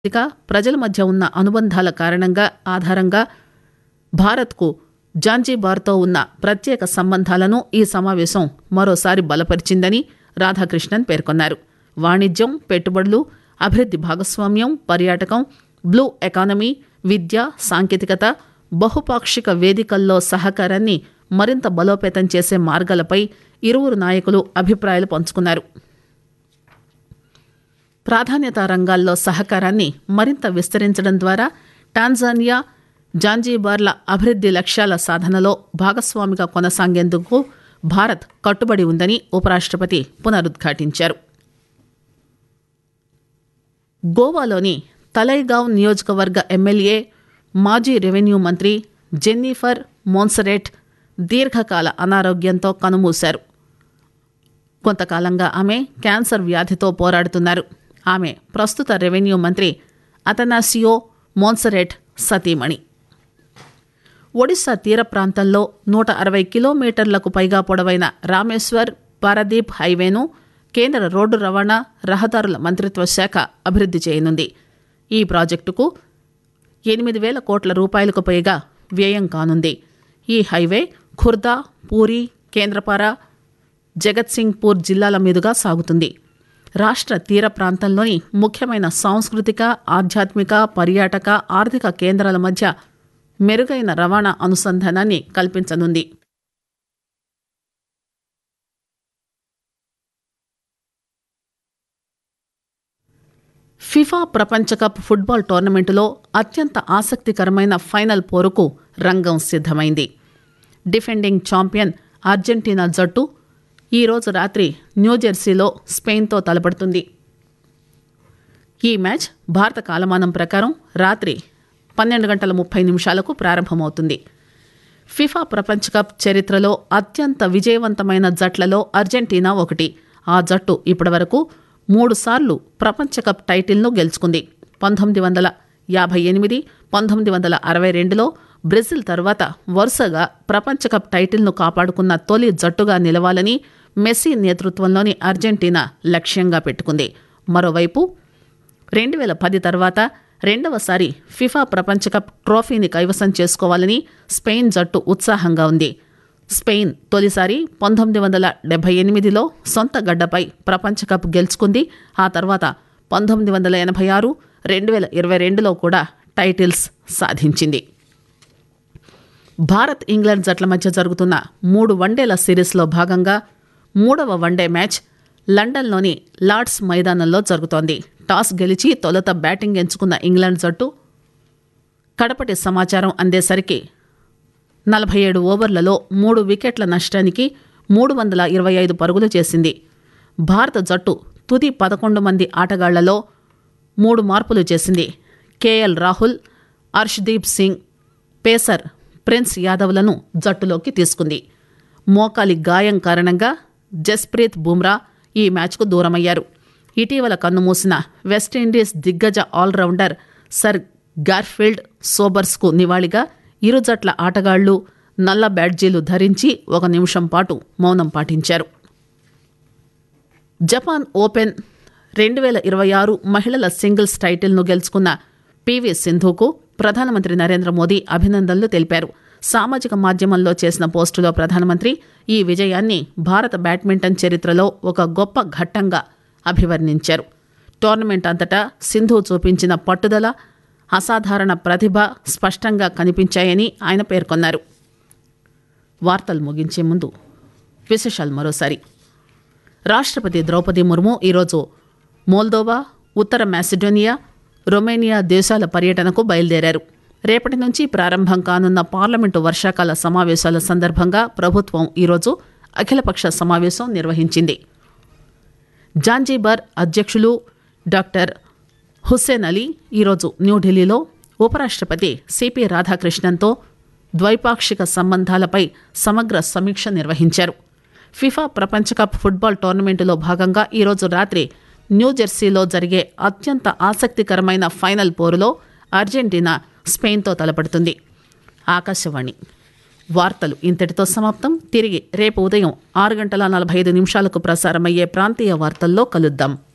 ఇక ప్రజల మధ్య ఉన్న అనుబంధాల కారణంగా ఆధారంగా భారత్కు జాంజీబార్తో ఉన్న ప్రత్యేక సంబంధాలను ఈ సమావేశం మరోసారి బలపరిచిందని రాధాకృష్ణన్ పేర్కొన్నారు వాణిజ్యం పెట్టుబడులు అభివృద్ది భాగస్వామ్యం పర్యాటకం బ్లూ ఎకానమీ విద్య సాంకేతికత బహుపాక్షిక వేదికల్లో సహకారాన్ని మరింత బలోపేతం చేసే మార్గాలపై ఇరువురు నాయకులు అభిప్రాయాలు పంచుకున్నారు ప్రాధాన్యత రంగాల్లో సహకారాన్ని మరింత విస్తరించడం ద్వారా టాంజానియా జాంజీబార్ల అభివృద్ది లక్ష్యాల సాధనలో భాగస్వామిగా కొనసాగేందుకు భారత్ కట్టుబడి ఉందని ఉపరాష్ట్రపతి పునరుద్ఘాటించారు గోవాలోని తలైగావ్ నియోజకవర్గ ఎమ్మెల్యే మాజీ రెవెన్యూ మంత్రి జెన్నిఫర్ మోన్సరెట్ దీర్ఘకాల అనారోగ్యంతో కనుమూశారు కొంతకాలంగా ఆమె క్యాన్సర్ వ్యాధితో పోరాడుతున్నారు ఆమె ప్రస్తుత రెవెన్యూ మంత్రి అతనాసియో మోన్సరెట్ సతీమణి ఒడిశా తీర ప్రాంతంలో నూట అరవై కిలోమీటర్లకు పైగా పొడవైన రామేశ్వర్ పారదీప్ హైవేను కేంద్ర రోడ్డు రవాణా రహదారుల మంత్రిత్వ శాఖ అభివృద్ది చేయనుంది ఈ ప్రాజెక్టుకు ఎనిమిది వేల కోట్ల రూపాయలకు పైగా వ్యయం కానుంది ఈ హైవే ఖుర్దా పూరి కేంద్రపార జగత్సింగ్పూర్ జిల్లాల మీదుగా సాగుతుంది రాష్ట్ర తీర ప్రాంతంలోని ముఖ్యమైన సాంస్కృతిక ఆధ్యాత్మిక పర్యాటక ఆర్థిక కేంద్రాల మధ్య మెరుగైన రవాణా అనుసంధానాన్ని కల్పించనుంది ఫిఫా ప్రపంచ కప్ ఫుట్బాల్ టోర్నమెంటులో అత్యంత ఆసక్తికరమైన ఫైనల్ పోరుకు రంగం సిద్ధమైంది డిఫెండింగ్ ఛాంపియన్ అర్జెంటీనా జట్టు ఈరోజు రాత్రి న్యూజెర్సీలో స్పెయిన్తో తలపడుతుంది ఈ మ్యాచ్ భారత కాలమానం ప్రకారం రాత్రి పన్నెండు గంటల ముప్పై నిమిషాలకు ప్రారంభమవుతుంది ఫిఫా ప్రపంచ కప్ చరిత్రలో అత్యంత విజయవంతమైన జట్లలో అర్జెంటీనా ఒకటి ఆ జట్టు ఇప్పటివరకు మూడు సార్లు ప్రపంచ కప్ టైటిల్ను గెలుచుకుంది పంతొమ్మిది వందల యాభై ఎనిమిది పంతొమ్మిది వందల అరవై రెండులో బ్రెజిల్ తర్వాత వరుసగా ప్రపంచ కప్ టైటిల్ను కాపాడుకున్న తొలి జట్టుగా నిలవాలని మెస్సీ నేతృత్వంలోని అర్జెంటీనా లక్ష్యంగా పెట్టుకుంది మరోవైపు రెండు వేల పది తర్వాత రెండవసారి ఫిఫా ప్రపంచ కప్ ట్రోఫీని కైవసం చేసుకోవాలని స్పెయిన్ జట్టు ఉత్సాహంగా ఉంది స్పెయిన్ తొలిసారి పంతొమ్మిది వందల డెబ్బై ఎనిమిదిలో సొంత గడ్డపై ప్రపంచ కప్ గెలుచుకుంది ఆ తర్వాత పంతొమ్మిది వందల ఎనభై ఆరు రెండు వేల ఇరవై రెండులో కూడా టైటిల్స్ సాధించింది భారత్ ఇంగ్లాండ్ జట్ల మధ్య జరుగుతున్న మూడు వన్డేల సిరీస్లో భాగంగా మూడవ వన్డే మ్యాచ్ లండన్లోని లార్డ్స్ మైదానంలో జరుగుతోంది టాస్ గెలిచి తొలుత బ్యాటింగ్ ఎంచుకున్న ఇంగ్లాండ్ జట్టు కడపటి సమాచారం అందేసరికి నలభై ఏడు ఓవర్లలో మూడు వికెట్ల నష్టానికి మూడు వందల ఇరవై ఐదు పరుగులు చేసింది భారత జట్టు తుది పదకొండు మంది ఆటగాళ్లలో మూడు మార్పులు చేసింది కేఎల్ రాహుల్ అర్ష్దీప్ సింగ్ పేసర్ ప్రిన్స్ యాదవ్లను జట్టులోకి తీసుకుంది మోకాలి గాయం కారణంగా జస్ప్రీత్ బుమ్రా ఈ మ్యాచ్కు దూరమయ్యారు ఇటీవల కన్నుమూసిన వెస్టిండీస్ దిగ్గజ ఆల్రౌండర్ సర్ గార్ఫీల్డ్ సోబర్స్కు నివాళిగా ఇరు జట్ల ఆటగాళ్లు నల్ల బ్యాడ్జీలు ధరించి ఒక నిమిషం పాటు మౌనం పాటించారు జపాన్ ఓపెన్ రెండు వేల ఇరవై ఆరు మహిళల సింగిల్స్ టైటిల్ను గెలుచుకున్న పివి సింధుకు ప్రధానమంత్రి నరేంద్ర మోదీ అభినందనలు తెలిపారు సామాజిక మాధ్యమంలో చేసిన పోస్టులో ప్రధానమంత్రి ఈ విజయాన్ని భారత బ్యాడ్మింటన్ చరిత్రలో ఒక గొప్ప ఘట్టంగా అభివర్ణించారు టోర్నమెంట్ అంతటా సింధు చూపించిన పట్టుదల అసాధారణ ప్రతిభ స్పష్టంగా కనిపించాయని ఆయన పేర్కొన్నారు వార్తలు ముగించే ముందు విశేషాలు మరోసారి రాష్ట్రపతి ద్రౌపది ముర్ము ఈరోజు మోల్దోవా ఉత్తర మాసిడోనియా రొమేనియా దేశాల పర్యటనకు బయలుదేరారు రేపటి నుంచి ప్రారంభం కానున్న పార్లమెంటు వర్షాకాల సమావేశాల సందర్భంగా ప్రభుత్వం ఈరోజు అఖిలపక్ష సమావేశం నిర్వహించింది జాంజీబార్ అధ్యక్షులు డాక్టర్ హుస్సేన్ అలీ ఈరోజు న్యూఢిల్లీలో ఉపరాష్ట్రపతి సిపి రాధాకృష్ణన్తో ద్వైపాక్షిక సంబంధాలపై సమగ్ర సమీక్ష నిర్వహించారు ఫిఫా ప్రపంచ కప్ ఫుట్బాల్ టోర్నమెంటులో భాగంగా ఈరోజు రాత్రి న్యూజెర్సీలో జరిగే అత్యంత ఆసక్తికరమైన ఫైనల్ పోరులో అర్జెంటీనా స్పెయిన్తో తలపడుతుంది ఆకాశవాణి వార్తలు ఇంతటితో సమాప్తం తిరిగి రేపు ఉదయం ఆరు గంటల నలభై ఐదు నిమిషాలకు ప్రసారమయ్యే ప్రాంతీయ వార్తల్లో కలుద్దాం